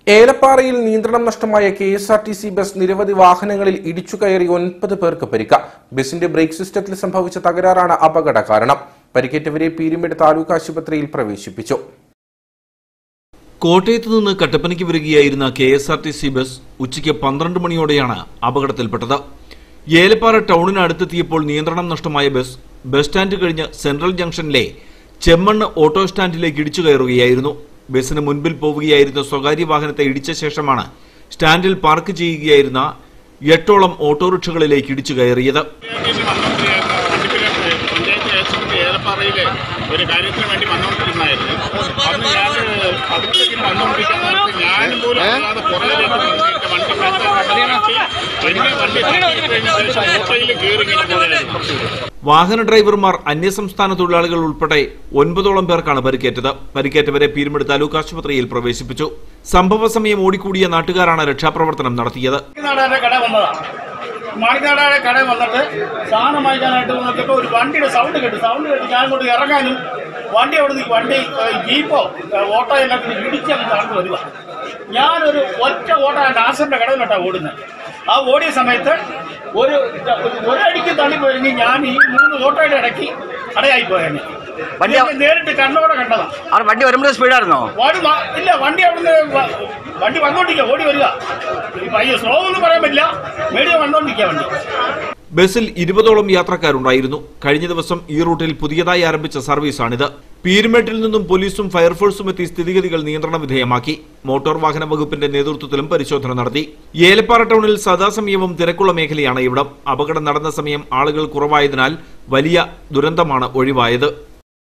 ഏലപ്പാറയിൽ നിയന്ത്രണം നഷ്ടമായ K S R T C bus നിരവധി വാഹനങ്ങളിൽ ഇടിച്ചു കയറി ഒൻപത് പേർക്ക് പരിക്ക ബസിന്റെ ബ്രേക്ക് സിസ്റ്റത്തിൽ സംഭവിച്ച തകരാറാണ് അപകട കാരണം പരിക്കേറ്റവരെ പീരുമേട് താലൂക്ക് ആശുപത്രിയിൽ പ്രവേശിപ്പിച്ചു കോട്ടയത്ത് നിന്ന് കട്ടപ്പനയ്ക്ക് വരികയായിരുന്ന K S R T C bus ഉച്ചയ്ക്ക് പന്ത്രണ്ട് മണിയോടെയാണ് അപകടത്തിൽപ്പെട്ടത് ഏലപ്പാറ ടൗണിന് അടുത്തെത്തിയപ്പോൾ നിയന്ത്രണം നഷ്ടമായ ബസ് ബസ് സ്റ്റാൻഡ് കഴിഞ്ഞ് സെൻട്രൽ ജംഗ്ഷനിലെ ചെമ്മണ്ണ് ഓട്ടോ സ്റ്റാൻഡിലേക്ക് ഇടിച്ചു കയറുകയായിരുന്നു ബസിന് മുൻപിൽ പോവുകയായിരുന്ന സ്വകാര്യ വാഹനത്തെ ഇടിച്ച ശേഷമാണ് സ്റ്റാൻഡിൽ പാർക്ക് ചെയ്യുകയായിരുന്ന എട്ടോളം ഓട്ടോറിക്ഷകളിലേക്ക് ഇടിച്ചു കയറിയത് പഞ്ചായത്ത് ഏജൻസിന്റെ ഏലപ്പാറയിലെ ഒരു കാര്യത്തിന് വേണ്ടി വന്നുകൊണ്ടിരുന്നായിരുന്നു അന്ന് ഞാൻ അതിലേക്ക് വന്നുകൊണ്ടിരിക്കാൻ നേരത്ത് ഞാനും പോലും അറിയാതെ പുറകിലേക്ക് വന്നിട്ട് വണ്ടി പെട്ടെന്ന് എന്നെ വണ്ടി തട്ടിയിട്ട് കഴിഞ്ഞ ശേഷം ഓട്ടോയിൽ കയറി ഇങ്ങനെ പോയായിരുന്നു വാഹന ഡ്രൈവർമാർ അന്യസംസ്ഥാന തൊഴിലാളികൾ ഉൾപ്പെടെ ഒൻപതോളം പേർക്കാണ് പരിക്കേറ്റത് പരിക്കേറ്റവരെ പീരുമേട് താലൂക്ക് ആശുപത്രിയിൽ പ്രവേശിപ്പിച്ചു സംഭവ സമയം ഓടിക്കൂടിയ നാട്ടുകാരാണ് രക്ഷാപ്രവർത്തനം നടത്തിയത് മാണിനാടാന്റെ കട വന്നതാ മാണിനാടാന്റെ കട വന്നിട്ട് സാധനം വാങ്ങിക്കാനായിട്ട് നോക്കിയപ്പോൾ ഒരു വണ്ടിയുടെ സൗണ്ട് കേട്ടു സൗണ്ട് കേട്ട് ഞാൻ ഇങ്ങോട്ട് ഇറങ്ങാനും വണ്ടി അവിടെ നിന്ന് വണ്ടി ഏഹ്, ജീപ്പോ ഏഹ്, ഓട്ടോ എല്ലാം ഇടിച്ചങ്ങ് താഴ്ന്നു വരിക ഞാനൊരു ഒറ്റ ഓട്ട ഡാസറിന്റെ കടയിലോട്ടാണ് ഓടുന്നത് ആ ഓടിയ സമയത്ത് ഒരു ഒരടിക്ക് തള്ളിപ്പോയെങ്കിൽ ഞാൻ ഈ മൂന്ന് ഓട്ടോയുടെ ഇടയ്ക്ക് അടയായി പോയാണ് വണ്ടി ഞാൻ നേരിട്ട് കണ്ണോടെ കണ്ടതാ അവിടെ വണ്ടി വരുമ്പോൾ സ്പീഡായിരുന്നോ വണ്ടി വ- ഇല്ല വണ്ടി അവിടുന്ന് വ- വണ്ടി വന്നോണ്ടിരിക്കുക ഓടി വരിക ഇപ്പൊ അയ്യോ സ്ലോ ഒന്നും പറയാൻ പറ്റില്ല മീഡിയം വന്നോണ്ടിരിക്കുക വണ്ടി ബസ്സിൽ ഇരുപതോളം യാത്രക്കാരുണ്ടായിരുന്നു കഴിഞ്ഞ ദിവസം ഈ റൂട്ടിൽ പുതിയതായി ആരംഭിച്ച സർവീസാണിത് പീരുമേട്ടിൽ നിന്നും പോലീസും ഫയർഫോഴ്സും എത്തി സ്ഥിതിഗതികൾ നിയന്ത്രണ വിധേയമാക്കി മോട്ടോർ വാഹന വകുപ്പിന്റെ നേതൃത്വത്തിലും പരിശോധന നടത്തി ഏലപ്പാറ ടൗണിൽ സദാസമയവും തിരക്കുള്ള മേഖലയാണ് ഇവിടം അപകടം നടന്ന സമയം ആളുകൾ കുറവായതിനാൽ വലിയ ദുരന്തമാണ് ഒഴിവായത്